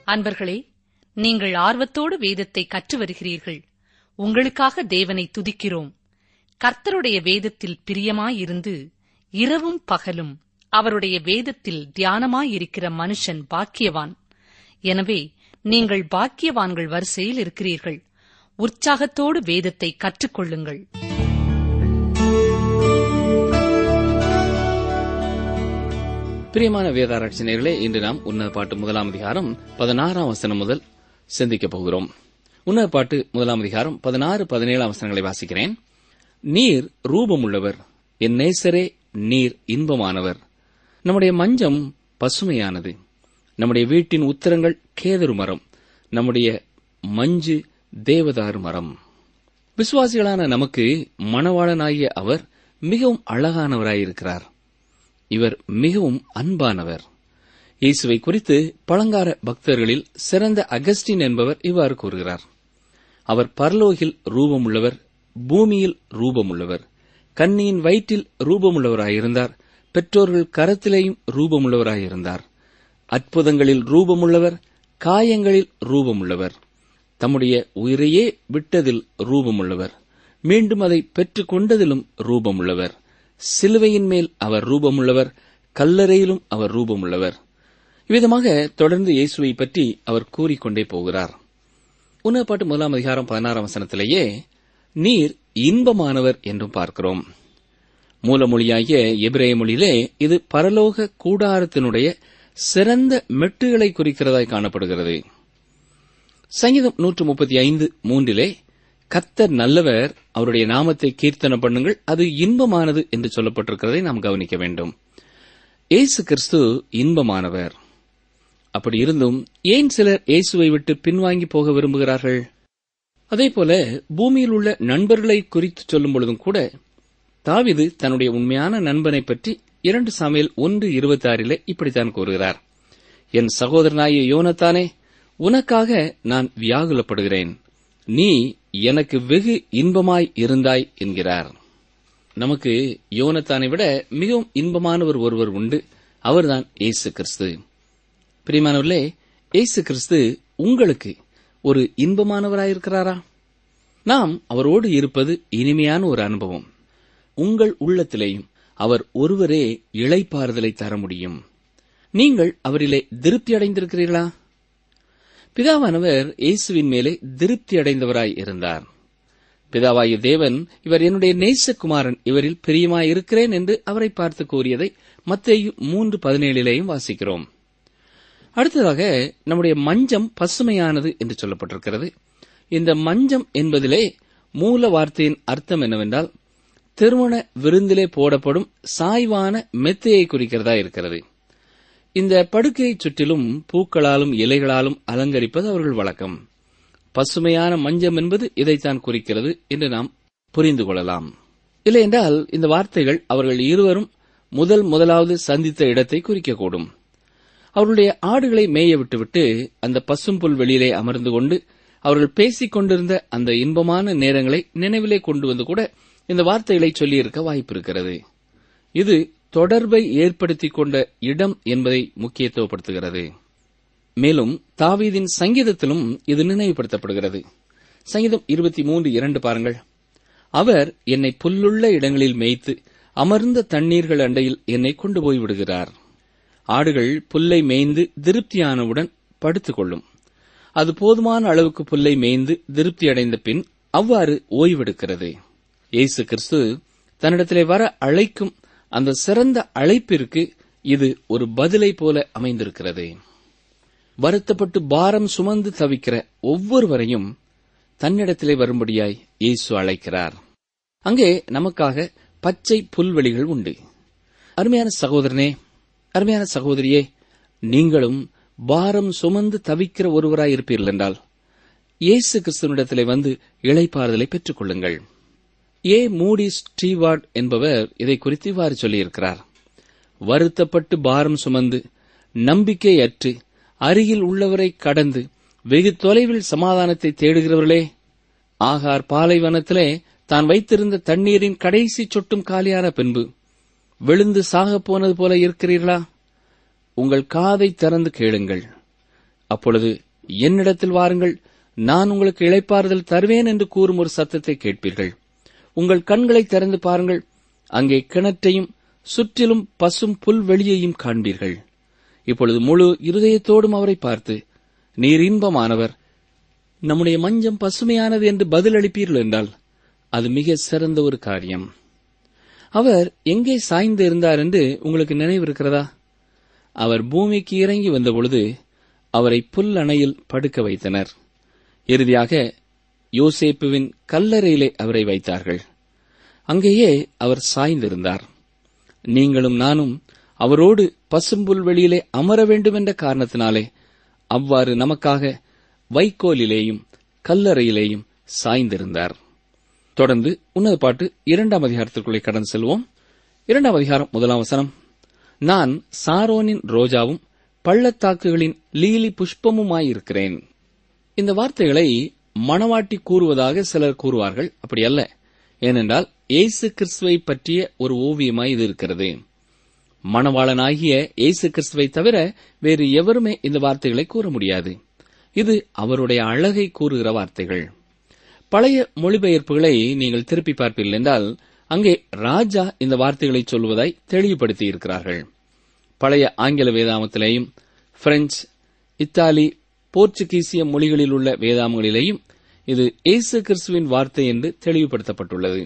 அன்பர்களே நீங்கள் ஆர்வத்தோடு வேதத்தை கற்று வருகிறீர்கள் உங்களுக்காக தேவனை துதிக்கிறோம் கர்த்தருடைய வேதத்தில் பிரியமாயிருந்து இரவும் பகலும் அவருடைய வேதத்தில் தியானமாயிருக்கிற மனுஷன் பாக்கியவான் எனவே நீங்கள் பாக்கியவான்கள் வரிசையில் இருக்கிறீர்கள் உற்சாகத்தோடு வேதத்தை கற்றுக்கொள்ளுங்கள் பிரியமான வேதாராய்ச்சினர்களே இன்று நாம் உன்னத பாட்டு முதலாம் அதிகாரம் பதினாறாம் வசனம் முதல் சிந்திக்கப் போகிறோம் உன்னத பாட்டு முதலாம் அதிகாரம் பதினாறு பதினேழாம் வசனங்களை வாசிக்கிறேன் நீர் ரூபமுள்ளவர் என் நேசரே நீர் இன்பமானவர் நம்முடைய மஞ்சம் பசுமையானது நம்முடைய வீட்டின் உத்தரங்கள் கேதரு மரம் நம்முடைய மஞ்சு தேவதாரு மரம் விசுவாசிகளான நமக்கு மணவாளனாகிய அவர் மிகவும் அழகானவராயிருக்கிறார் இவர் மிகவும் அன்பானவர் இயேசுவை குறித்து பழங்கார பக்தர்களில் சிறந்த அகஸ்டின் என்பவர் இவ்வாறு கூறுகிறார் அவர் பரலோகில் ரூபமுள்ளவர் பூமியில் ரூபமுள்ளவர் கன்னியின் வயிற்றில் ரூபமுள்ளவராயிருந்தார் பெற்றோர்கள் கரத்திலேயும் ரூபமுள்ளவராயிருந்தார் அற்புதங்களில் ரூபமுள்ளவர் காயங்களில் ரூபமுள்ளவர் தம்முடைய உயிரையே விட்டதில் ரூபமுள்ளவர் மீண்டும் அதை பெற்றுக் கொண்டதிலும் ரூபமுள்ளவர் சிலுவையின் மேல் அவர் ரூபமுள்ளவர் கல்லறையிலும் அவர் ரூபமுள்ளவர் இவ்விதமாக தொடர்ந்து இயேசுவை பற்றி அவர் கூறிக்கொண்டே போகிறார் உணவுப்பாட்டு முதலாம் அதிகாரம் பதினாறாம் வசனத்திலேயே நீர் இன்பமானவர் என்றும் பார்க்கிறோம் மூலமொழியாகிய எபிரேய மொழியிலே இது பரலோக கூடாரத்தினுடைய சிறந்த மெட்டுகளை குறிக்கிறதாய் காணப்படுகிறது சங்கீதம் நூற்று முப்பத்தி ஐந்து மூன்றிலே கத்தர் நல்லவர் அவருடைய நாமத்தை கீர்த்தனம் பண்ணுங்கள் அது இன்பமானது என்று சொல்லப்பட்டிருக்கிறதை நாம் கவனிக்க வேண்டும் இயேசு கிறிஸ்து இன்பமானவர் அப்படி இருந்தும் ஏன் சிலர் இயேசுவை விட்டு பின்வாங்கி போக விரும்புகிறார்கள் அதேபோல பூமியில் உள்ள நண்பர்களை குறித்து சொல்லும் பொழுதும் கூட தாவிது தன்னுடைய உண்மையான நண்பனை பற்றி இரண்டு சமையல் ஒன்று இருபத்தி ஆறிலே இப்படித்தான் கூறுகிறார் என் சகோதரனாய யோனத்தானே உனக்காக நான் வியாகுலப்படுகிறேன் நீ எனக்கு வெகு இன்பமாய் இருந்தாய் என்கிறார் நமக்கு யோனத்தானை விட மிகவும் இன்பமானவர் ஒருவர் உண்டு அவர்தான் இயேசு கிறிஸ்து பிரியமானவர்களே இயேசு கிறிஸ்து உங்களுக்கு ஒரு இன்பமானவராயிருக்கிறாரா நாம் அவரோடு இருப்பது இனிமையான ஒரு அனுபவம் உங்கள் உள்ளத்திலேயும் அவர் ஒருவரே இளைப்பாறுதலை தர முடியும் நீங்கள் அவரிலே திருப்தி அடைந்திருக்கிறீர்களா பிதாவானவர் இயேசுவின் மேலே திருப்தி அடைந்தவராய் இருந்தார் பிதாவாய தேவன் இவர் என்னுடைய நேசகுமாரன் இவரில் பிரியமாயிருக்கிறேன் என்று அவரை பார்த்து கூறியதை மத்தேயு மூன்று பதினேழிலேயும் வாசிக்கிறோம் அடுத்ததாக நம்முடைய மஞ்சம் பசுமையானது என்று சொல்லப்பட்டிருக்கிறது இந்த மஞ்சம் என்பதிலே மூல வார்த்தையின் அர்த்தம் என்னவென்றால் திருமண விருந்திலே போடப்படும் சாய்வான மெத்தையை குறிக்கிறதா இருக்கிறது இந்த படுக்கையை சுற்றிலும் பூக்களாலும் இலைகளாலும் அலங்கரிப்பது அவர்கள் வழக்கம் பசுமையான மஞ்சம் என்பது இதைத்தான் குறிக்கிறது என்று நாம் புரிந்து கொள்ளலாம் இல்லையென்றால் இந்த வார்த்தைகள் அவர்கள் இருவரும் முதல் முதலாவது சந்தித்த இடத்தை குறிக்கக்கூடும் அவர்களுடைய ஆடுகளை மேய விட்டுவிட்டு அந்த பசும்புல் வெளியிலே அமர்ந்து கொண்டு அவர்கள் பேசிக் கொண்டிருந்த அந்த இன்பமான நேரங்களை நினைவிலே கொண்டு வந்து கூட இந்த வார்த்தைகளை சொல்லியிருக்க வாய்ப்பு இருக்கிறது இது தொடர்பை ஏற்படுத்திக் கொண்ட இடம் என்பதை முக்கியத்துவப்படுத்துகிறது மேலும் தாவீதின் சங்கீதத்திலும் இது நினைவுபடுத்தப்படுகிறது சங்கீதம் இருபத்தி மூன்று இரண்டு பாருங்கள் அவர் என்னை புல்லுள்ள இடங்களில் மேய்த்து அமர்ந்த தண்ணீர்கள் அண்டையில் என்னை கொண்டு போய் விடுகிறார் ஆடுகள் புல்லை மேய்ந்து திருப்தியானவுடன் படுத்துக் கொள்ளும் அது போதுமான அளவுக்கு புல்லை மேய்ந்து திருப்தி அடைந்த பின் அவ்வாறு ஓய்வெடுக்கிறது இயேசு கிறிஸ்து தன்னிடத்திலே வர அழைக்கும் அந்த சிறந்த அழைப்பிற்கு இது ஒரு பதிலை போல அமைந்திருக்கிறது வருத்தப்பட்டு பாரம் சுமந்து தவிக்கிற ஒவ்வொருவரையும் தன்னிடத்திலே வரும்படியாய் இயேசு அழைக்கிறார் அங்கே நமக்காக பச்சை புல்வெளிகள் உண்டு அருமையான சகோதரனே அருமையான சகோதரியே நீங்களும் பாரம் சுமந்து தவிக்கிற ஒருவராய் இருப்பீர்கள் என்றால் இயேசு கிறிஸ்துவனிடத்திலே வந்து இளைப்பாறுதலை பெற்றுக் கொள்ளுங்கள் ஏ மூடி ஸ்டீவார்ட் என்பவர் இதை குறித்து இவ்வாறு சொல்லியிருக்கிறார் வருத்தப்பட்டு பாரம் சுமந்து நம்பிக்கையற்று அருகில் உள்ளவரை கடந்து வெகு தொலைவில் சமாதானத்தை தேடுகிறவர்களே ஆகார் பாலைவனத்திலே தான் வைத்திருந்த தண்ணீரின் கடைசி சொட்டும் காலியான பின்பு விழுந்து சாகப் போனது போல இருக்கிறீர்களா உங்கள் காதை திறந்து கேளுங்கள் அப்பொழுது என்னிடத்தில் வாருங்கள் நான் உங்களுக்கு இளைப்பாறுதல் தருவேன் என்று கூறும் ஒரு சத்தத்தை கேட்பீர்கள் உங்கள் கண்களை திறந்து பாருங்கள் அங்கே கிணற்றையும் சுற்றிலும் பசும் புல்வெளியையும் காண்பீர்கள் இப்பொழுது முழு இருதயத்தோடும் அவரை பார்த்து நீர் இன்பமானவர் நம்முடைய மஞ்சம் பசுமையானது என்று பதிலளிப்பீர்கள் என்றால் அது மிக சிறந்த ஒரு காரியம் அவர் எங்கே சாய்ந்து இருந்தார் என்று உங்களுக்கு நினைவு இருக்கிறதா அவர் பூமிக்கு இறங்கி வந்தபொழுது அவரை புல் அணையில் படுக்க வைத்தனர் இறுதியாக யோசேப்புவின் கல்லறையிலே அவரை வைத்தார்கள் அங்கேயே அவர் சாய்ந்திருந்தார் நீங்களும் நானும் அவரோடு பசும்புல் வெளியிலே அமர வேண்டும் என்ற காரணத்தினாலே அவ்வாறு நமக்காக வைக்கோலிலேயும் கல்லறையிலேயும் சாய்ந்திருந்தார் தொடர்ந்து உன்னத பாட்டு இரண்டாம் அதிகாரத்திற்குள்ளே கடந்து செல்வோம் இரண்டாம் அதிகாரம் முதலாம் வசனம் நான் சாரோனின் ரோஜாவும் பள்ளத்தாக்குகளின் லீலி புஷ்பமுமாயிருக்கிறேன் இந்த வார்த்தைகளை மணவாட்டி கூறுவதாக சிலர் கூறுவார்கள் அப்படி அல்ல ஏனென்றால் இயேசு கிறிஸ்துவை பற்றிய ஒரு ஓவியமாய் இது இருக்கிறது மணவாளனாகிய இயேசு கிறிஸ்துவை தவிர வேறு எவருமே இந்த வார்த்தைகளை கூற முடியாது இது அவருடைய அழகை கூறுகிற வார்த்தைகள் பழைய மொழிபெயர்ப்புகளை நீங்கள் திருப்பி பார்ப்பீர்கள் என்றால் அங்கே ராஜா இந்த வார்த்தைகளை சொல்வதாய் தெளிவுபடுத்தி இருக்கிறார்கள் பழைய ஆங்கில வேதாமத்திலேயும் பிரெஞ்சு இத்தாலி போர்ச்சுகீசிய மொழிகளில் உள்ள வேதாமங்களிலேயும் இது இயேசு கிறிஸ்துவின் வார்த்தை என்று தெளிவுபடுத்தப்பட்டுள்ளது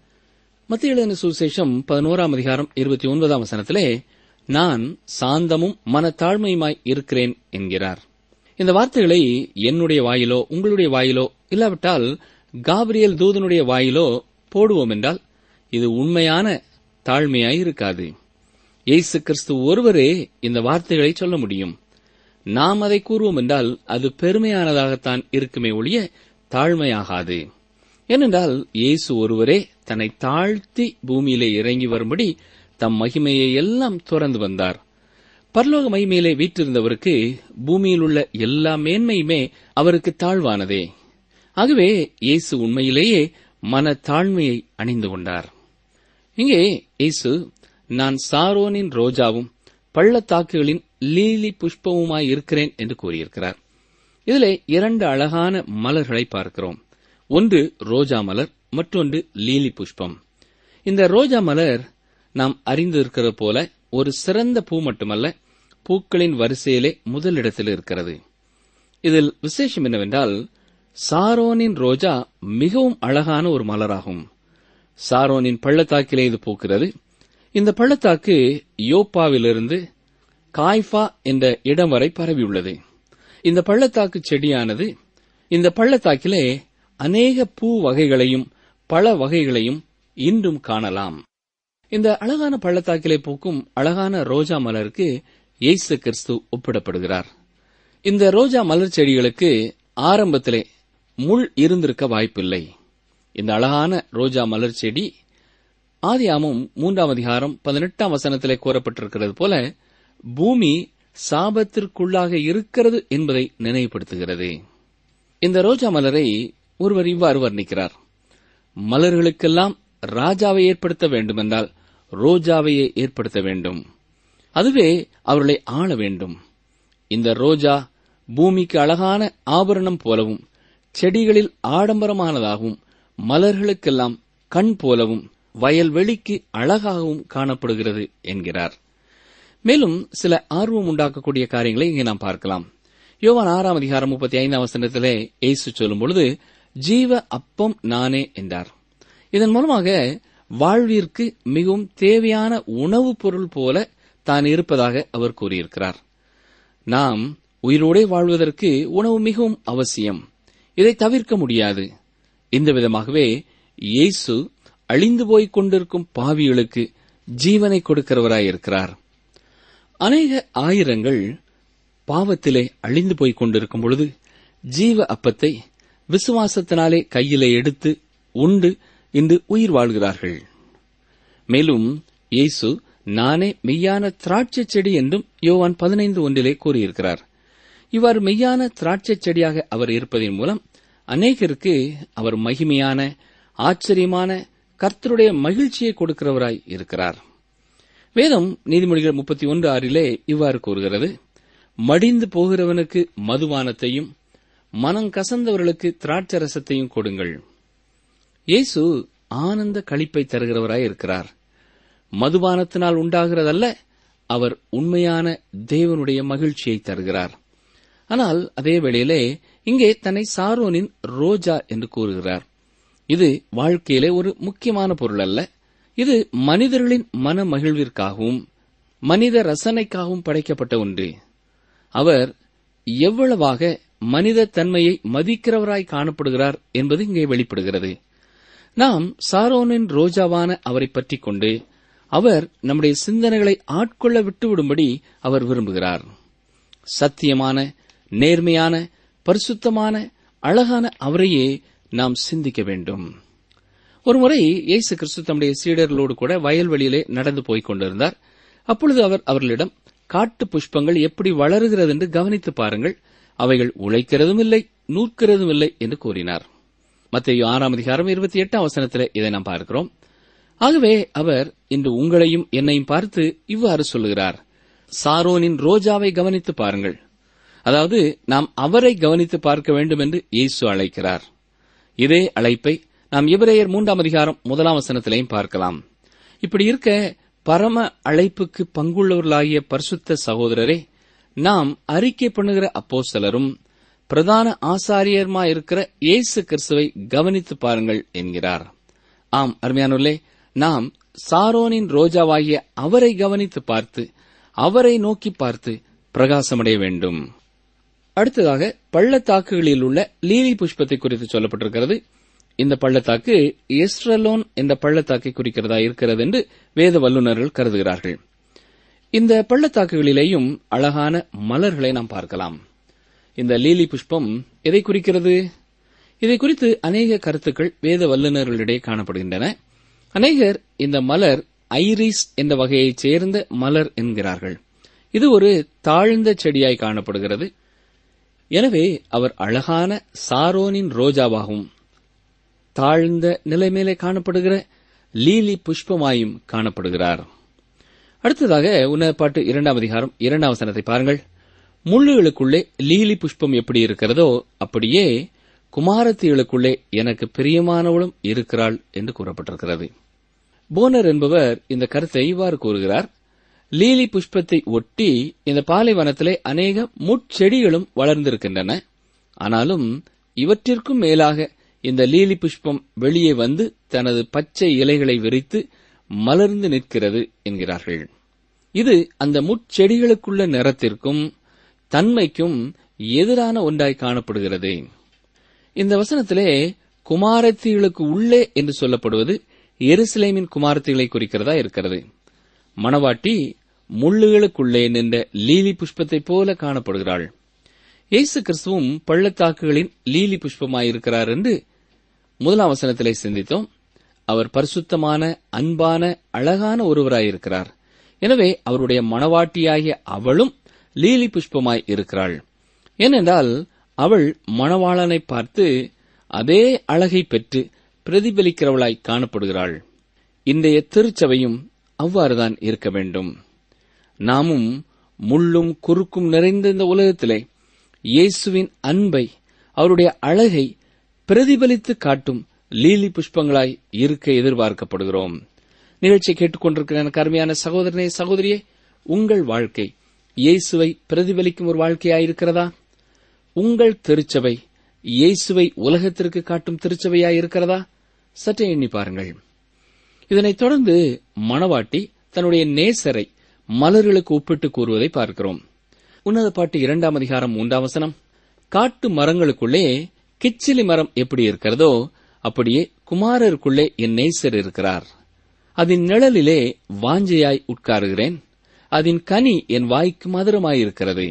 மத்திய எழுதின சுவிசேஷம் பதினோராம் அதிகாரம் இருபத்தி ஒன்பதாம் வசனத்திலே நான் சாந்தமும் மனத்தாழ்மையுமாய் இருக்கிறேன் என்கிறார் இந்த வார்த்தைகளை என்னுடைய வாயிலோ உங்களுடைய வாயிலோ இல்லாவிட்டால் காபிரியல் தூதனுடைய வாயிலோ போடுவோம் என்றால் இது உண்மையான தாழ்மையாய் இருக்காது இயேசு கிறிஸ்து ஒருவரே இந்த வார்த்தைகளை சொல்ல முடியும் நாம் அதை கூறுவோம் என்றால் அது பெருமையானதாகத்தான் இருக்குமே ஒழிய தாழ்மையாகாது ஏனென்றால் இயேசு ஒருவரே தன்னை தாழ்த்தி பூமியிலே இறங்கி வரும்படி தம் மகிமையை எல்லாம் துறந்து வந்தார் பரலோக மகிமையிலே வீற்றிருந்தவருக்கு பூமியில் உள்ள எல்லா மேன்மையுமே அவருக்கு தாழ்வானதே ஆகவே இயேசு உண்மையிலேயே மன தாழ்மையை அணிந்து கொண்டார் இங்கே இயேசு நான் சாரோனின் ரோஜாவும் பள்ளத்தாக்குகளின் லீலி புஷ்பமுமாய் இருக்கிறேன் என்று கூறியிருக்கிறார் இதிலே இரண்டு அழகான மலர்களை பார்க்கிறோம் ஒன்று ரோஜா மலர் மற்றொன்று லீலி புஷ்பம் இந்த ரோஜா மலர் நாம் அறிந்திருக்கிறது போல ஒரு சிறந்த பூ மட்டுமல்ல பூக்களின் வரிசையிலே முதலிடத்தில் இருக்கிறது இதில் விசேஷம் என்னவென்றால் சாரோனின் ரோஜா மிகவும் அழகான ஒரு மலராகும் சாரோனின் பள்ளத்தாக்கிலே இது பூக்கிறது இந்த பள்ளத்தாக்கு யோப்பாவிலிருந்து காய்ஃபா என்ற இடம் வரை பரவியுள்ளது இந்த பள்ளத்தாக்கு செடியானது இந்த பள்ளத்தாக்கிலே அநேக பூ வகைகளையும் பழ வகைகளையும் இன்றும் காணலாம் இந்த அழகான பள்ளத்தாக்கிலே பூக்கும் அழகான ரோஜா மலருக்கு இயேசு கிறிஸ்து ஒப்பிடப்படுகிறார் இந்த ரோஜா மலர் செடிகளுக்கு ஆரம்பத்திலே முள் இருந்திருக்க வாய்ப்பில்லை இந்த அழகான ரோஜா மலர் செடி ஆதியாமும் மூன்றாம் அதிகாரம் பதினெட்டாம் வசனத்திலே கூறப்பட்டிருக்கிறது போல பூமி சாபத்திற்குள்ளாக இருக்கிறது என்பதை நினைவுபடுத்துகிறது இந்த ரோஜா மலரை ஒருவர் இவ்வாறு வர்ணிக்கிறார் மலர்களுக்கெல்லாம் ராஜாவை ஏற்படுத்த வேண்டுமென்றால் ரோஜாவையே ஏற்படுத்த வேண்டும் அதுவே அவர்களை ஆள வேண்டும் இந்த ரோஜா பூமிக்கு அழகான ஆபரணம் போலவும் செடிகளில் ஆடம்பரமானதாகவும் மலர்களுக்கெல்லாம் கண் போலவும் வயல்வெளிக்கு அழகாகவும் காணப்படுகிறது என்கிறார் மேலும் சில ஆர்வம் உண்டாக்கக்கூடிய காரியங்களை இங்கே நாம் பார்க்கலாம் யோவான் ஆறாம் அதிகாரம் முப்பத்தி ஐந்தாம் வசனத்திலே இயேசு சொல்லும் பொழுது ஜீவ அப்பம் நானே என்றார் இதன் மூலமாக வாழ்விற்கு மிகவும் தேவையான உணவுப் பொருள் போல தான் இருப்பதாக அவர் கூறியிருக்கிறார் நாம் உயிரோடே வாழ்வதற்கு உணவு மிகவும் அவசியம் இதை தவிர்க்க முடியாது இந்த விதமாகவே இயேசு அழிந்து போய்க் கொண்டிருக்கும் பாவிகளுக்கு ஜீவனை கொடுக்கிறவராயிருக்கிறார் அநேக ஆயிரங்கள் பாவத்திலே அழிந்து போய்க் கொண்டிருக்கும் பொழுது ஜீவ அப்பத்தை விசுவாசத்தினாலே கையிலே எடுத்து உண்டு இன்று உயிர் வாழ்கிறார்கள் மேலும் இயேசு நானே மெய்யான திராட்சை செடி என்றும் யோவான் பதினைந்து ஒன்றிலே கூறியிருக்கிறார் இவ்வாறு மெய்யான திராட்சை செடியாக அவர் இருப்பதன் மூலம் அநேகருக்கு அவர் மகிமையான ஆச்சரியமான கர்த்தருடைய மகிழ்ச்சியை கொடுக்கிறவராய் இருக்கிறார் வேதம் நீதிமொழிகள் முப்பத்தி ஒன்று ஆறிலே இவ்வாறு கூறுகிறது மடிந்து போகிறவனுக்கு மதுபானத்தையும் மனம் கசந்தவர்களுக்கு திராட்சரசத்தையும் கொடுங்கள் இயேசு ஆனந்த களிப்பை தருகிறவராய் இருக்கிறார் மதுபானத்தினால் உண்டாகிறதல்ல அவர் உண்மையான தேவனுடைய மகிழ்ச்சியை தருகிறார் ஆனால் அதே வேளையிலே இங்கே தன்னை சாரோனின் ரோஜா என்று கூறுகிறார் இது வாழ்க்கையிலே ஒரு முக்கியமான பொருள் அல்ல இது மனிதர்களின் மன மகிழ்விற்காகவும் மனித ரசனைக்காகவும் படைக்கப்பட்ட ஒன்று அவர் எவ்வளவாக மனித தன்மையை மதிக்கிறவராய் காணப்படுகிறார் என்பது இங்கே வெளிப்படுகிறது நாம் சாரோனின் ரோஜாவான அவரை பற்றிக் கொண்டு அவர் நம்முடைய சிந்தனைகளை ஆட்கொள்ள விட்டுவிடும்படி அவர் விரும்புகிறார் சத்தியமான நேர்மையான பரிசுத்தமான அழகான அவரையே நாம் சிந்திக்க வேண்டும் ஒருமுறை இயேசு கிறிஸ்து தம்முடைய சீடர்களோடு கூட வயல்வெளியிலே நடந்து போய்க் கொண்டிருந்தார் அப்பொழுது அவர் அவர்களிடம் காட்டு புஷ்பங்கள் எப்படி வளருகிறது என்று கவனித்து பாருங்கள் அவைகள் உழைக்கிறதும் இல்லை நூற்கிறதும் இல்லை என்று கூறினார் மத்திய ஆறாம் அதிகாரம் இருபத்தி எட்டாம் வசனத்தில் இதை நாம் பார்க்கிறோம் ஆகவே அவர் இன்று உங்களையும் என்னையும் பார்த்து இவ்வாறு சொல்லுகிறார் சாரோனின் ரோஜாவை கவனித்து பாருங்கள் அதாவது நாம் அவரை கவனித்து பார்க்க வேண்டும் என்று இயேசு அழைக்கிறார் இதே அழைப்பை நாம் எபிரேயர் மூன்றாம் அதிகாரம் முதலாம் வசனத்திலையும் பார்க்கலாம் இப்படி இருக்க பரம அழைப்புக்கு பங்குள்ளவர்களாகிய பரிசுத்த சகோதரரே நாம் அறிக்கை பண்ணுகிற அப்போஸ்தலரும் பிரதான ஆசாரியருமாயிருக்கிற இயேசு கிறிஸ்துவை கவனித்து பாருங்கள் என்கிறார் ஆம் அருமையானுள்ளே நாம் சாரோனின் ரோஜாவாகிய அவரை கவனித்து பார்த்து அவரை நோக்கி பார்த்து பிரகாசமடைய வேண்டும் அடுத்ததாக பள்ளத்தாக்குகளில் உள்ள லீலி புஷ்பத்தை குறித்து சொல்லப்பட்டிருக்கிறது இந்த பள்ளத்தாக்கு எஸ்ரலோன் என்ற பள்ளத்தாக்கை குறிக்கிறதா இருக்கிறது என்று வேத வல்லுநர்கள் கருதுகிறார்கள் இந்த பள்ளத்தாக்குகளிலேயும் அழகான மலர்களை நாம் பார்க்கலாம் இந்த லீலி புஷ்பம் எதை குறிக்கிறது இதை குறித்து அநேக கருத்துக்கள் வேத வல்லுநர்களிடையே காணப்படுகின்றன அநேகர் இந்த மலர் ஐரிஸ் என்ற வகையைச் சேர்ந்த மலர் என்கிறார்கள் இது ஒரு தாழ்ந்த செடியாய் காணப்படுகிறது எனவே அவர் அழகான சாரோனின் ரோஜாவாகவும் தாழ்ந்த நிலைமையிலே காணப்படுகிற லீலி புஷ்பமாயும் காணப்படுகிறார் அடுத்ததாக உன்னதப்பாட்டு இரண்டாம் அதிகாரம் இரண்டாம் வசனத்தை பாருங்கள் முள்ளுகளுக்குள்ளே லீலி புஷ்பம் எப்படி இருக்கிறதோ அப்படியே குமாரத்திகளுக்குள்ளே எனக்கு பிரியமானவளும் இருக்கிறாள் என்று கூறப்பட்டிருக்கிறது போனர் என்பவர் இந்த கருத்தை இவ்வாறு கூறுகிறார் லீலி புஷ்பத்தை ஒட்டி இந்த பாலைவனத்திலே அநேக முட்செடிகளும் வளர்ந்திருக்கின்றன ஆனாலும் இவற்றிற்கும் மேலாக இந்த லீலி புஷ்பம் வெளியே வந்து தனது பச்சை இலைகளை விரித்து மலர்ந்து நிற்கிறது என்கிறார்கள் இது அந்த முட்செடிகளுக்குள்ள நிறத்திற்கும் தன்மைக்கும் எதிரான ஒன்றாய் காணப்படுகிறது இந்த வசனத்திலே குமாரத்திகளுக்கு உள்ளே என்று சொல்லப்படுவது எருசலேமின் குமாரத்திகளை குறிக்கிறதா இருக்கிறது மணவாட்டி முள்ளுகளுக்குள்ளே நின்ற லீலி புஷ்பத்தைப் போல காணப்படுகிறாள் இயேசு கிறிஸ்துவும் பள்ளத்தாக்குகளின் லீலி புஷ்பமாயிருக்கிறார் என்று முதலாம் வசனத்திலே சிந்தித்தோம் அவர் பரிசுத்தமான அன்பான அழகான ஒருவராயிருக்கிறார் எனவே அவருடைய மணவாட்டியாகிய அவளும் லீலி புஷ்பமாய் இருக்கிறாள் ஏனென்றால் அவள் மணவாளனை பார்த்து அதே அழகை பெற்று பிரதிபலிக்கிறவளாய் காணப்படுகிறாள் இன்றைய திருச்சபையும் அவ்வாறுதான் இருக்க வேண்டும் நாமும் முள்ளும் குறுக்கும் நிறைந்த இந்த உலகத்திலே இயேசுவின் அன்பை அவருடைய அழகை பிரதிபலித்து காட்டும் லீலி புஷ்பங்களாய் இருக்க எதிர்பார்க்கப்படுகிறோம் நிகழ்ச்சியை கேட்டுக்கொண்டிருக்கிற எனக்கு அருமையான சகோதரனே சகோதரியே உங்கள் வாழ்க்கை இயேசுவை பிரதிபலிக்கும் ஒரு வாழ்க்கையாயிருக்கிறதா உங்கள் திருச்சபை இயேசுவை உலகத்திற்கு காட்டும் திருச்சபையாய் இருக்கிறதா சற்றே எண்ணி பாருங்கள் இதனைத் தொடர்ந்து மணவாட்டி தன்னுடைய நேசரை மலர்களுக்கு ஒப்பிட்டு கூறுவதை பார்க்கிறோம் உன்னத பாட்டு இரண்டாம் அதிகாரம் மூன்றாம் வசனம் காட்டு மரங்களுக்குள்ளே கிச்சிலி மரம் எப்படி இருக்கிறதோ அப்படியே குமாரருக்குள்ளே என் நேசர் இருக்கிறார் அதன் நிழலிலே வாஞ்சையாய் உட்காருகிறேன் அதன் கனி என் வாய்க்கு மதுரமாயிருக்கிறது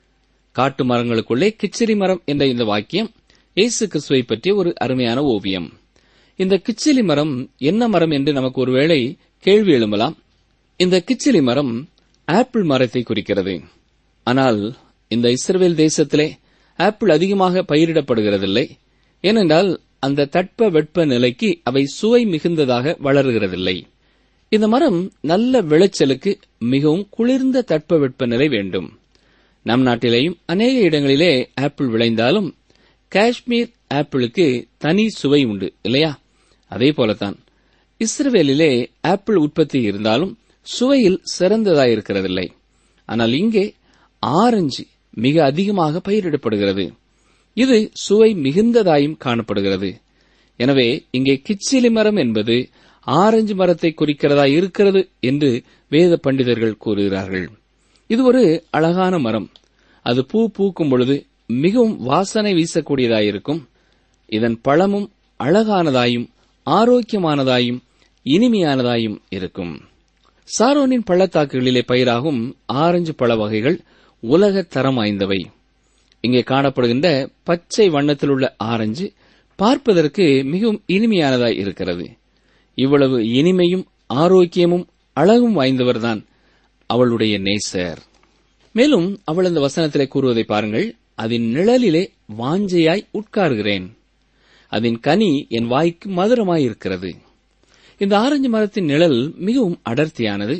காட்டு மரங்களுக்குள்ளே கிச்சிலி மரம் என்ற இந்த வாக்கியம் இயேசு கிறிஸ்துவை பற்றிய ஒரு அருமையான ஓவியம் இந்த கிச்சிலி மரம் என்ன மரம் என்று நமக்கு ஒருவேளை கேள்வி எழும்பலாம் இந்த கிச்சிலி மரம் ஆப்பிள் மரத்தை குறிக்கிறது ஆனால் இந்த இஸ்ரேல் தேசத்திலே ஆப்பிள் அதிகமாக பயிரிடப்படுகிறதில்லை ஏனென்றால் அந்த தட்ப வெட்ப நிலைக்கு அவை சுவை மிகுந்ததாக வளருகிறதில்லை இந்த மரம் நல்ல விளைச்சலுக்கு மிகவும் குளிர்ந்த தட்ப வெட்ப நிலை வேண்டும் நம் நாட்டிலேயும் அநேக இடங்களிலே ஆப்பிள் விளைந்தாலும் காஷ்மீர் ஆப்பிளுக்கு தனி சுவை உண்டு இல்லையா அதே போலத்தான் இஸ்ரவேலிலே ஆப்பிள் உற்பத்தி இருந்தாலும் சுவையில் சிறந்ததாயிருக்கிறதில்லை ஆனால் இங்கே ஆரஞ்சு மிக அதிகமாக பயிரிடப்படுகிறது இது சுவை மிகுந்ததாயும் காணப்படுகிறது எனவே இங்கே கிச்சிலி மரம் என்பது ஆரஞ்சு மரத்தை குறிக்கிறதா இருக்கிறது என்று வேத பண்டிதர்கள் கூறுகிறார்கள் இது ஒரு அழகான மரம் அது பூ பூக்கும் பொழுது மிகவும் வாசனை வீசக்கூடியதாயிருக்கும் இதன் பழமும் அழகானதாயும் ஆரோக்கியமானதாயும் இனிமையானதாயும் இருக்கும் சாரோனின் பள்ளத்தாக்குகளிலே பயிராகும் ஆரஞ்சு பழ வகைகள் உலக தரம் வாய்ந்தவை இங்கே காணப்படுகின்ற பச்சை வண்ணத்தில் உள்ள ஆரஞ்சு பார்ப்பதற்கு மிகவும் இனிமையானதாய் இருக்கிறது இவ்வளவு இனிமையும் ஆரோக்கியமும் அழகும் வாய்ந்தவர்தான் அவளுடைய நேசர் மேலும் அவள் அந்த வசனத்திலே கூறுவதை பாருங்கள் அதன் நிழலிலே வாஞ்சையாய் உட்காருகிறேன் அதன் கனி என் வாய்க்கு மதுரமாயிருக்கிறது இந்த ஆரஞ்சு மரத்தின் நிழல் மிகவும் அடர்த்தியானது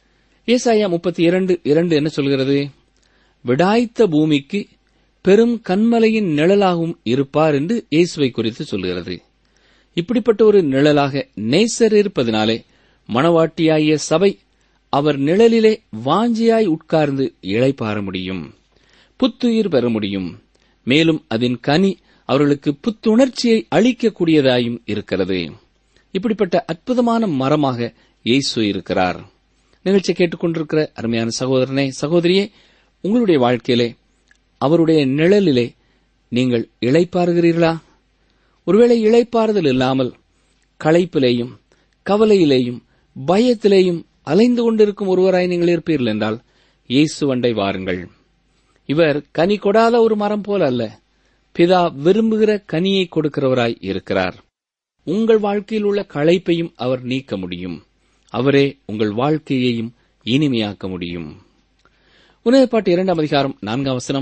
ஏசாயா முப்பத்தி இரண்டு இரண்டு என்ன சொல்கிறது விடாய்த்த பூமிக்கு பெரும் கண்மலையின் நிழலாகவும் இருப்பார் என்று இயேசுவை குறித்து சொல்கிறது இப்படிப்பட்ட ஒரு நிழலாக நேசர் இருப்பதனாலே மணவாட்டியாகிய சபை அவர் நிழலிலே வாஞ்சியாய் உட்கார்ந்து இளைப்பாற முடியும் புத்துயிர் பெற முடியும் மேலும் அதன் கனி அவர்களுக்கு புத்துணர்ச்சியை அளிக்கக்கூடியதாயும் இருக்கிறது இப்படிப்பட்ட அற்புதமான மரமாக இயேசு இருக்கிறார் நிகழ்ச்சி கேட்டுக்கொண்டிருக்கிற அருமையான சகோதரனே சகோதரியே உங்களுடைய வாழ்க்கையிலே அவருடைய நிழலிலே நீங்கள் இளைப்பாறுகிறீர்களா ஒருவேளை இளைப்பாறுதல் இல்லாமல் களைப்பிலேயும் கவலையிலேயும் பயத்திலேயும் அலைந்து கொண்டிருக்கும் ஒருவராய் நீங்கள் இருப்பீர்கள் என்றால் இயேசு வண்டை வாருங்கள் இவர் கனி கொடாத ஒரு மரம் போல அல்ல பிதா விரும்புகிற கனியை கொடுக்கிறவராய் இருக்கிறார் உங்கள் வாழ்க்கையில் உள்ள களைப்பையும் அவர் நீக்க முடியும் அவரே உங்கள் வாழ்க்கையையும் இனிமையாக்க முடியும் உணவுப்பாட்டு இரண்டாம் அதிகாரம் நான்காம் வசனம்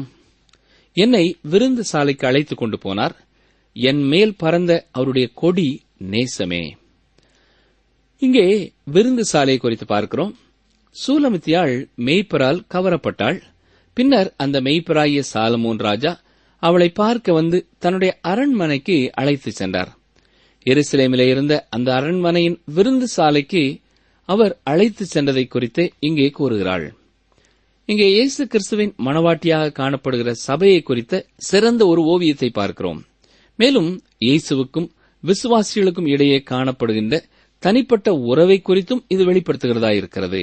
என்னை விருந்து சாலைக்கு அழைத்துக் கொண்டு போனார் என் மேல் பறந்த அவருடைய கொடி நேசமே இங்கே விருந்து சாலை குறித்து பார்க்கிறோம் சூலமித்தியாள் மெய்ப்பரால் கவரப்பட்டாள் பின்னர் அந்த மெய்ப்பராகிய சாலமோன் ராஜா அவளை பார்க்க வந்து தன்னுடைய அரண்மனைக்கு அழைத்துச் சென்றார் எருசலேமிலே இருந்த அந்த அரண்மனையின் விருந்து சாலைக்கு அவர் அழைத்துச் சென்றதை குறித்து இங்கே கூறுகிறாள் இங்கே இயேசு கிறிஸ்துவின் மணவாட்டியாக காணப்படுகிற சபையை குறித்த சிறந்த ஒரு ஓவியத்தை பார்க்கிறோம் மேலும் இயேசுவுக்கும் விசுவாசிகளுக்கும் இடையே காணப்படுகின்ற தனிப்பட்ட உறவை குறித்தும் இது வெளிப்படுத்துகிறதா இருக்கிறது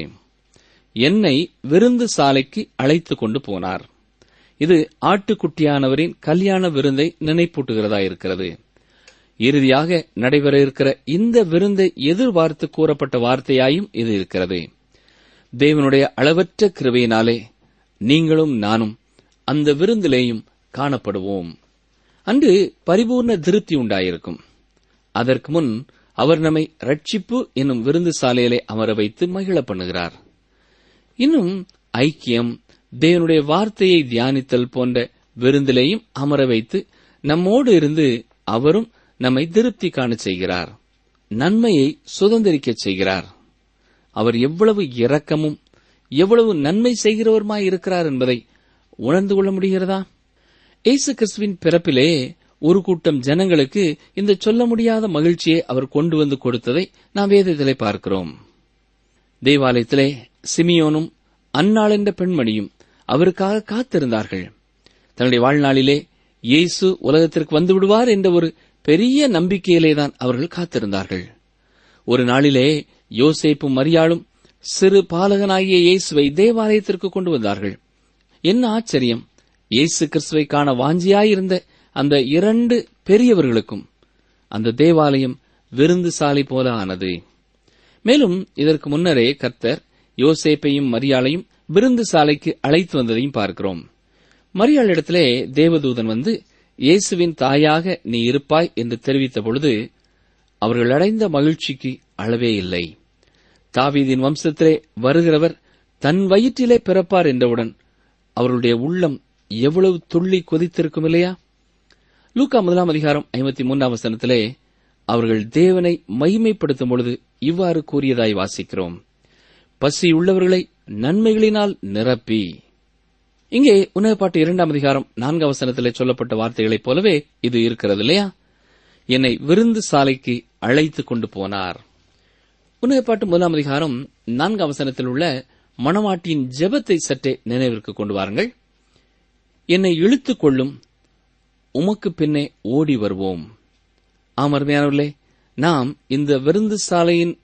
என்னை விருந்து சாலைக்கு அழைத்துக் கொண்டு போனார் இது ஆட்டுக்குட்டியானவரின் கல்யாண விருந்தை நினைப்பூட்டுகிறதா இருக்கிறது இறுதியாக நடைபெற இருக்கிற இந்த விருந்தை எதிர்பார்த்து கூறப்பட்ட வார்த்தையாயும் இது இருக்கிறது தேவனுடைய அளவற்ற கிருபையினாலே நீங்களும் நானும் அந்த விருந்திலேயும் காணப்படுவோம் அன்று பரிபூர்ண திருப்தி உண்டாயிருக்கும் அதற்கு முன் அவர் நம்மை ரட்சிப்பு என்னும் விருந்து சாலையிலே அமர வைத்து மகிழ பண்ணுகிறார் இன்னும் ஐக்கியம் தேவனுடைய வார்த்தையை தியானித்தல் போன்ற விருந்திலேயும் அமர வைத்து நம்மோடு இருந்து அவரும் நம்மை திருப்தி காண செய்கிறார் நன்மையை சுதந்திரிக்கச் செய்கிறார் அவர் எவ்வளவு இரக்கமும் எவ்வளவு நன்மை செய்கிறவருமாய் இருக்கிறார் என்பதை உணர்ந்து கொள்ள முடிகிறதா இயேசு கிறிஸ்துவின் பிறப்பிலே ஒரு கூட்டம் ஜனங்களுக்கு இந்த சொல்ல முடியாத மகிழ்ச்சியை அவர் கொண்டு வந்து கொடுத்ததை நாம் வேதத்திலே பார்க்கிறோம் தேவாலயத்திலே சிமியோனும் அன்னாள் என்ற பெண்மணியும் அவருக்காக காத்திருந்தார்கள் தன்னுடைய வாழ்நாளிலே இயேசு உலகத்திற்கு வந்து விடுவார் என்ற ஒரு பெரிய நம்பிக்கையிலேதான் அவர்கள் காத்திருந்தார்கள் ஒரு நாளிலே யோசேப்பும் மரியாளும் சிறு பாலகனாகிய இயேசுவை தேவாலயத்திற்கு கொண்டு வந்தார்கள் என்ன ஆச்சரியம் இயேசு கிறிஸ்துவை காண வாஞ்சியாயிருந்த அந்த இரண்டு பெரியவர்களுக்கும் அந்த தேவாலயம் விருந்து சாலை போல ஆனது மேலும் இதற்கு முன்னரே கர்த்தர் யோசேப்பையும் மரியாளையும் விருந்து சாலைக்கு அழைத்து வந்ததையும் பார்க்கிறோம் மரியாளிடத்திலே தேவதூதன் வந்து இயேசுவின் தாயாக நீ இருப்பாய் என்று தெரிவித்த பொழுது அவர்கள் அடைந்த மகிழ்ச்சிக்கு அளவே இல்லை தாவீதின் வம்சத்திலே வருகிறவர் தன் வயிற்றிலே பிறப்பார் என்றவுடன் அவர்களுடைய உள்ளம் எவ்வளவு துள்ளி கொதித்திருக்கும் இல்லையா லூக்கா முதலாம் அதிகாரம் ஐம்பத்தி மூன்றாம் வசனத்திலே அவர்கள் தேவனை மகிமைப்படுத்தும் பொழுது இவ்வாறு கூறியதாய் வாசிக்கிறோம் பசி உள்ளவர்களை நன்மைகளினால் நிரப்பி இங்கே உணவுப்பாட்டு இரண்டாம் அதிகாரம் நான்காம் வசனத்திலே சொல்லப்பட்ட வார்த்தைகளைப் போலவே இது இருக்கிறது இல்லையா என்னை விருந்து சாலைக்கு அழைத்துக் கொண்டு போனார் உணவுப்பாட்டு முதலாம் அதிகாரம் நான்காம் வசனத்தில் உள்ள மணவாட்டியின் ஜெபத்தை சற்றே நினைவிற்கு கொண்டு வாருங்கள் என்னை இழுத்துக் கொள்ளும் உமக்கு பின்னே ஓடி வருவோம் ஆமர்மையானவர்களே நாம் இந்த விருந்து சாலையின்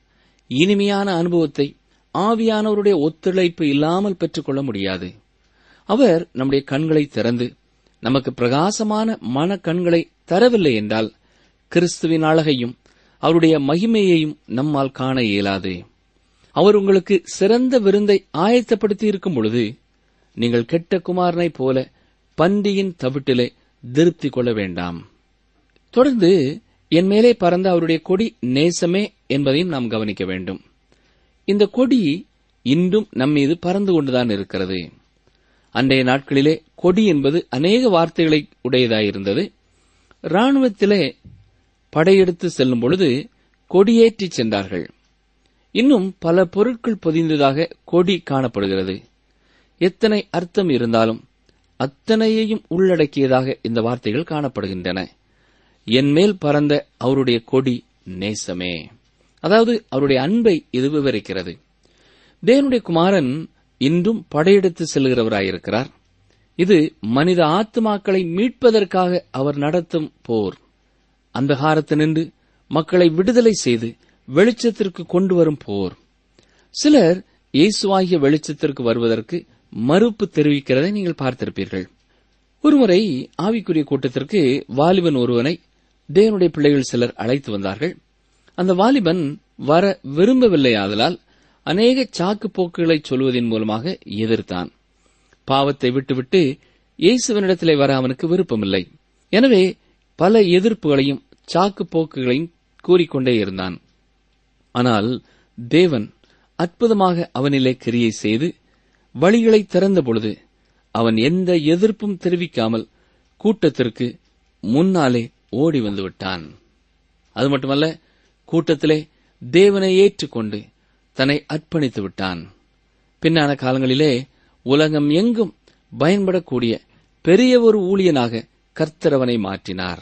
இனிமையான அனுபவத்தை ஆவியானவருடைய ஒத்துழைப்பு இல்லாமல் பெற்றுக்கொள்ள முடியாது அவர் நம்முடைய கண்களை திறந்து நமக்கு பிரகாசமான மன கண்களை தரவில்லை என்றால் கிறிஸ்துவின் அழகையும் அவருடைய மகிமையையும் நம்மால் காண இயலாது அவர் உங்களுக்கு சிறந்த விருந்தை ஆயத்தப்படுத்தி இருக்கும் பொழுது நீங்கள் கெட்ட குமாரனைப் போல பன்றியின் தவிட்டிலே திருப்தி கொள்ள வேண்டாம் தொடர்ந்து என் மேலே பறந்த அவருடைய கொடி நேசமே என்பதையும் நாம் கவனிக்க வேண்டும் இந்த கொடி இன்றும் நம்மீது பறந்து கொண்டுதான் இருக்கிறது அன்றைய நாட்களிலே கொடி என்பது அநேக வார்த்தைகளை உடையதாயிருந்தது ராணுவத்திலே படையெடுத்து செல்லும் பொழுது கொடியேற்றி சென்றார்கள் இன்னும் பல பொருட்கள் பொதிந்ததாக கொடி காணப்படுகிறது எத்தனை அர்த்தம் இருந்தாலும் அத்தனையையும் உள்ளடக்கியதாக இந்த வார்த்தைகள் காணப்படுகின்றன என் மேல் பறந்த அவருடைய கொடி நேசமே அதாவது அவருடைய அன்பை இது விவரிக்கிறது தேவனுடைய குமாரன் இன்றும் படையெடுத்து செல்கிறவராயிருக்கிறார் இது மனித ஆத்மாக்களை மீட்பதற்காக அவர் நடத்தும் போர் அந்தகாரத்தினின்று மக்களை விடுதலை செய்து வெளிச்சத்திற்கு கொண்டு வரும் போர் சிலர் இயேசுவாகிய வெளிச்சத்திற்கு வருவதற்கு மறுப்பு தெரிவிக்கிறதை நீங்கள் பார்த்திருப்பீர்கள் ஒருமுறை ஆவிக்குரிய கூட்டத்திற்கு வாலிபன் ஒருவனை தேவனுடைய பிள்ளைகள் சிலர் அழைத்து வந்தார்கள் அந்த வாலிபன் வர விரும்பவில்லையாதலால் அநேக சாக்கு போக்குகளை சொல்வதன் மூலமாக எதிர்த்தான் பாவத்தை விட்டுவிட்டு இயேசுவனிடத்திலே வர அவனுக்கு விருப்பமில்லை எனவே பல எதிர்ப்புகளையும் சாக்கு போக்குகளையும் கூறிக்கொண்டே இருந்தான் ஆனால் தேவன் அற்புதமாக அவனிலே கிரியை செய்து வழிகளை திறந்த பொழுது அவன் எந்த எதிர்ப்பும் தெரிவிக்காமல் கூட்டத்திற்கு முன்னாலே ஓடி வந்து விட்டான் அது மட்டுமல்ல கூட்டத்திலே தேவனை ஏற்றுக்கொண்டு தன்னை அர்ப்பணித்து விட்டான் பின்னான காலங்களிலே உலகம் எங்கும் பயன்படக்கூடிய பெரிய ஒரு ஊழியனாக கர்த்தரவனை மாற்றினார்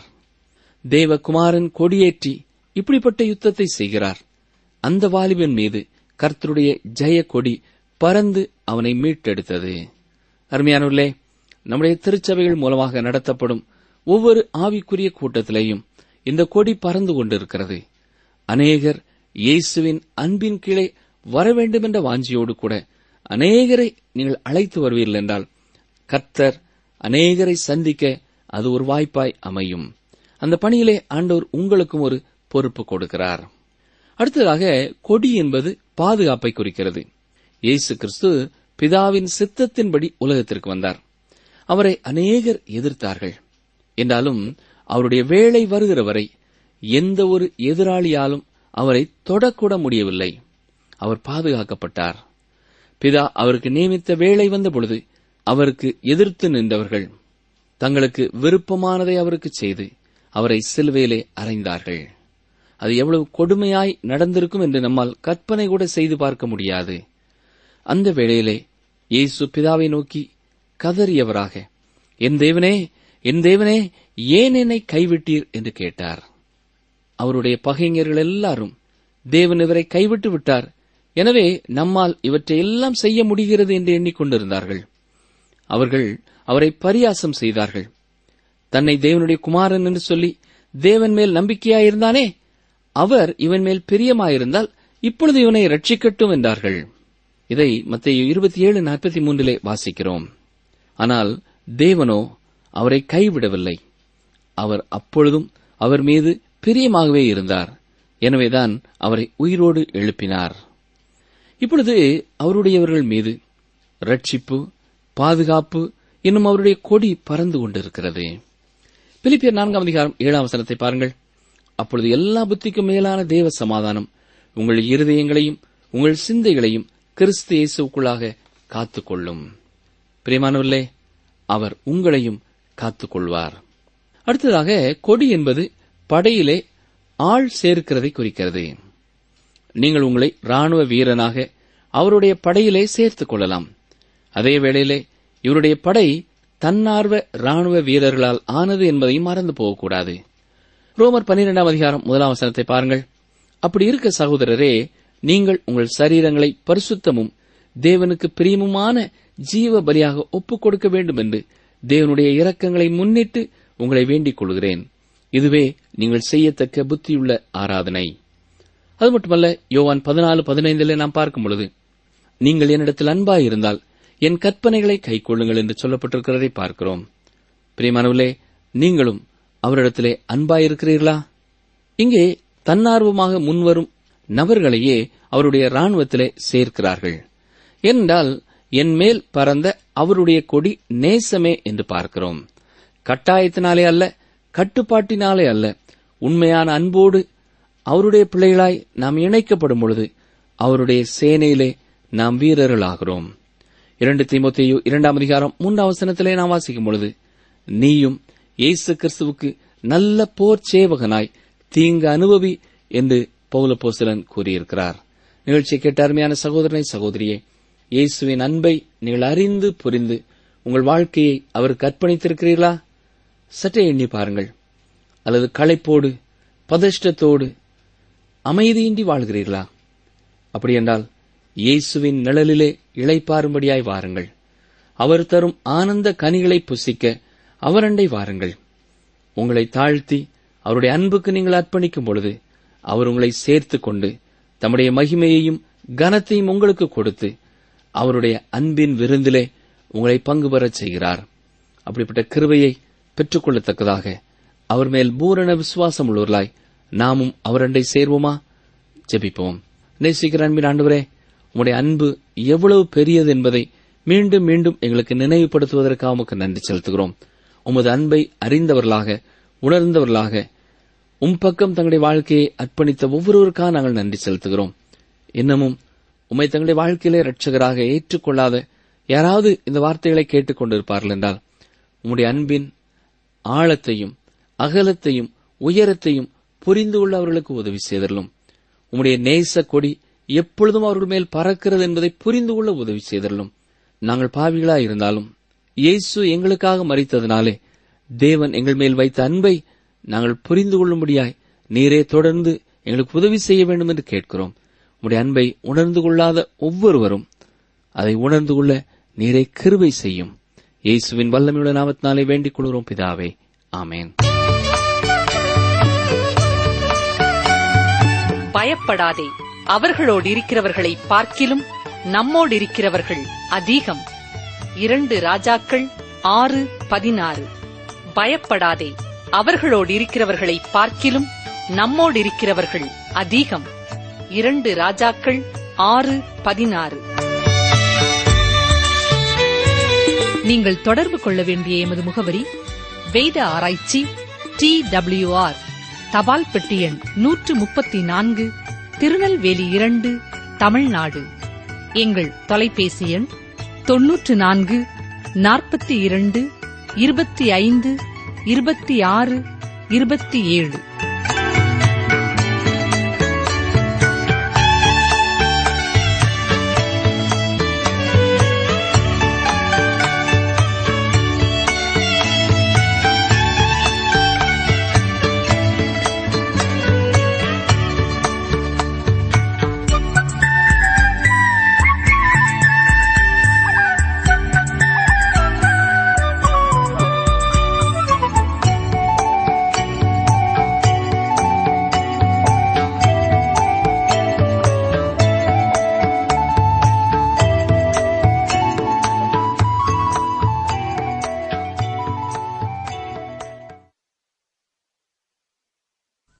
தேவகுமாரன் கொடியேற்றி இப்படிப்பட்ட யுத்தத்தை செய்கிறார் அந்த வாலிபன் மீது கர்த்தருடைய ஜெய கொடி பறந்து அவனை மீட்டெடுத்தது அருமையானவர்களே நம்முடைய திருச்சபைகள் மூலமாக நடத்தப்படும் ஒவ்வொரு ஆவிக்குரிய கூட்டத்திலேயும் இந்த கொடி பறந்து கொண்டிருக்கிறது அநேகர் இயேசுவின் அன்பின் கீழே வர வேண்டும் என்ற வாஞ்சியோடு கூட அநேகரை நீங்கள் அழைத்து வருவீர்கள் என்றால் கர்த்தர் அநேகரை சந்திக்க அது ஒரு வாய்ப்பாய் அமையும் அந்த பணியிலே ஆண்டவர் உங்களுக்கும் ஒரு பொறுப்பு கொடுக்கிறார் அடுத்ததாக கொடி என்பது பாதுகாப்பை குறிக்கிறது இயேசு கிறிஸ்து பிதாவின் சித்தத்தின்படி உலகத்திற்கு வந்தார் அவரை அநேகர் எதிர்த்தார்கள் என்றாலும் அவருடைய வேலை வருகிற வரை எந்த ஒரு எதிராளியாலும் அவரை தொடக்கூட முடியவில்லை அவர் பாதுகாக்கப்பட்டார் பிதா அவருக்கு நியமித்த வேலை வந்த பொழுது அவருக்கு எதிர்த்து நின்றவர்கள் தங்களுக்கு விருப்பமானதை அவருக்கு செய்து அவரை சிலுவையிலே அறைந்தார்கள் அது எவ்வளவு கொடுமையாய் நடந்திருக்கும் என்று நம்மால் கற்பனை கூட செய்து பார்க்க முடியாது அந்த வேளையிலே இயேசு பிதாவை நோக்கி கதறியவராக என் தேவனே என் தேவனே ஏன் என்னை கைவிட்டீர் என்று கேட்டார் அவருடைய பகைஞர்கள் எல்லாரும் தேவன் இவரை கைவிட்டு விட்டார் எனவே நம்மால் இவற்றை எல்லாம் செய்ய முடிகிறது என்று எண்ணிக்கொண்டிருந்தார்கள் அவர்கள் அவரை பரியாசம் செய்தார்கள் தன்னை தேவனுடைய குமாரன் என்று சொல்லி தேவன் மேல் நம்பிக்கையாயிருந்தானே அவர் இவன் மேல் பிரியமாயிருந்தால் இப்பொழுது இவனை ரட்சிக்கட்டும் என்றார்கள் இதை மத்திய இருபத்தி ஏழு நாற்பத்தி மூன்றிலே வாசிக்கிறோம் ஆனால் தேவனோ அவரை கைவிடவில்லை அவர் அப்பொழுதும் அவர் மீது பிரியமாகவே இருந்தார் எனவேதான் அவரை உயிரோடு எழுப்பினார் இப்பொழுது அவருடையவர்கள் மீது ரட்சிப்பு பாதுகாப்பு இன்னும் அவருடைய கொடி பறந்து கொண்டிருக்கிறது பிலிப்பியர் நான்காம் அதிகாரம் ஏழாம் வசனத்தை பாருங்கள் அப்பொழுது எல்லா புத்திக்கும் மேலான தேவ சமாதானம் உங்கள் இருதயங்களையும் உங்கள் சிந்தைகளையும் கிறிஸ்து இயேசுக்குள்ளாக காத்துக்கொள்ளும் பிரியமானவர்களே அவர் உங்களையும் காத்துக்கொள்வார் அடுத்ததாக கொடி என்பது படையிலே ஆள் சேர்க்கிறதை குறிக்கிறது நீங்கள் உங்களை ராணுவ வீரனாக அவருடைய படையிலே சேர்த்துக் கொள்ளலாம் அதே வேளையிலே இவருடைய படை தன்னார்வ ராணுவ வீரர்களால் ஆனது என்பதையும் மறந்து போகக்கூடாது ரோமர் பன்னிரெண்டாம் அதிகாரம் முதலாம் வசனத்தை பாருங்கள் அப்படி இருக்க சகோதரரே நீங்கள் உங்கள் சரீரங்களை பரிசுத்தமும் தேவனுக்கு பிரியமுமான ஜீவ பலியாக ஒப்புக் கொடுக்க வேண்டும் என்று தேவனுடைய இரக்கங்களை முன்னிட்டு உங்களை வேண்டிக் கொள்கிறேன் இதுவே நீங்கள் செய்யத்தக்க புத்தியுள்ள ஆராதனை அது மட்டுமல்ல யோவான் பதினாலு பதினைந்திலே நாம் பார்க்கும் பொழுது நீங்கள் என்னிடத்தில் அன்பாயிருந்தால் என் கற்பனைகளை கைக்கொள்ளுங்கள் என்று சொல்லப்பட்டிருக்கிறதை பார்க்கிறோம் பிரியமானவர்களே நீங்களும் அவரிடத்திலே அன்பாயிருக்கிறீர்களா இங்கே தன்னார்வமாக முன்வரும் நபர்களையே அவருடைய ராணுவத்திலே சேர்க்கிறார்கள் ஏனென்றால் என் மேல் பறந்த அவருடைய கொடி நேசமே என்று பார்க்கிறோம் கட்டாயத்தினாலே அல்ல கட்டுப்பாட்டினாலே அல்ல உண்மையான அன்போடு அவருடைய பிள்ளைகளாய் நாம் இணைக்கப்படும் பொழுது அவருடைய சேனையிலே நாம் வீரர்களாகிறோம் இரண்டு தீமோத்தேயு இரண்டாம் அதிகாரம் மூன்றாம் வசனத்திலே நாம் வாசிக்கும் பொழுது நீயும் இயேசு கிறிஸ்துவுக்கு நல்ல போர் சேவகனாய் தீங்கு அனுபவி என்று பௌலப்போசலன் கூறியிருக்கிறார் நிகழ்ச்சியை கேட்ட அருமையான சகோதரனை சகோதரியே இயேசுவின் அன்பை நீங்கள் அறிந்து புரிந்து உங்கள் வாழ்க்கையை அவருக்கு அர்ப்பணித்திருக்கிறீர்களா சற்றே எண்ணி பாருங்கள் அல்லது களைப்போடு பதஷ்டத்தோடு அமைதியின்றி வாழ்கிறீர்களா அப்படியென்றால் இயேசுவின் நிழலிலே இளைப்பாரும்படியாய் வாருங்கள் அவர் தரும் ஆனந்த கனிகளை புசிக்க அவரண்டை வாருங்கள் உங்களை தாழ்த்தி அவருடைய அன்புக்கு நீங்கள் அர்ப்பணிக்கும் பொழுது அவர் உங்களை சேர்த்துக் கொண்டு தம்முடைய மகிமையையும் கனத்தையும் உங்களுக்கு கொடுத்து அவருடைய அன்பின் விருந்திலே உங்களை பங்கு பெறச் செய்கிறார் அப்படிப்பட்ட கிருபையை பெற்றுக்கொள்ளத்தக்கதாக அவர் மேல் பூரண விசுவாசம் உள்ளவர்களாய் நாமும் அவரண்டை சேர்வோமா ஜெபிப்போம் நேசிக்கிற அன்பின் ஆண்டவரே உம்முடைய அன்பு எவ்வளவு பெரியது என்பதை மீண்டும் மீண்டும் எங்களுக்கு நினைவுபடுத்துவதற்காக உமக்கு நன்றி செலுத்துகிறோம் உமது அன்பை அறிந்தவர்களாக உணர்ந்தவர்களாக உம் பக்கம் தங்களுடைய வாழ்க்கையை அர்ப்பணித்த ஒவ்வொருவருக்காக நாங்கள் நன்றி செலுத்துகிறோம் இன்னமும் உம்மை தங்களுடைய வாழ்க்கையிலே ரட்சகராக ஏற்றுக்கொள்ளாத யாராவது இந்த வார்த்தைகளை கேட்டுக் கொண்டிருப்பார்கள் என்றால் உம்முடைய அன்பின் ஆழத்தையும் அகலத்தையும் உயரத்தையும் புரிந்து கொள்ள அவர்களுக்கு உதவி செய்தரலும் உம்முடைய நேச கொடி எப்பொழுதும் அவர்கள் மேல் பறக்கிறது என்பதை புரிந்து கொள்ள உதவி செய்தரலும் நாங்கள் பாவிகளாய் இருந்தாலும் இயேசு எங்களுக்காக மறித்ததினாலே தேவன் எங்கள் மேல் வைத்த அன்பை நாங்கள் புரிந்து கொள்ளும்படியாய் நீரே தொடர்ந்து எங்களுக்கு உதவி செய்ய வேண்டும் என்று கேட்கிறோம் உம்முடைய அன்பை உணர்ந்து கொள்ளாத ஒவ்வொருவரும் அதை உணர்ந்து கொள்ள நீரே கிருபை செய்யும் இயேசுவின் வல்லமையுள்ள நாமத்தினாலே வேண்டிக் கொள்கிறோம் பிதாவே ஆமேன் பயப்படாதே அவர்களோடு இருக்கிறவர்களை பார்க்கிலும் நம்மோடு இருக்கிறவர்கள் அதிகம் இரண்டு ராஜாக்கள் ஆறு பதினாறு பயப்படாதே அவர்களோடு இருக்கிறவர்களை பார்க்கிலும் நம்மோடு இருக்கிறவர்கள் அதிகம் இரண்டு ராஜாக்கள் ஆறு பதினாறு நீங்கள் தொடர்பு கொள்ள வேண்டிய எமது முகவரி வேத ஆராய்ச்சி டி டபிள்யூஆர் தபால் பெட்டி எண் நூற்று முப்பத்தி நான்கு திருநெல்வேலி இரண்டு தமிழ்நாடு எங்கள் தொலைபேசி எண் தொன்னூற்று நான்கு நாற்பத்தி இரண்டு இருபத்தி ஐந்து இருபத்தி ஆறு இருபத்தி ஏழு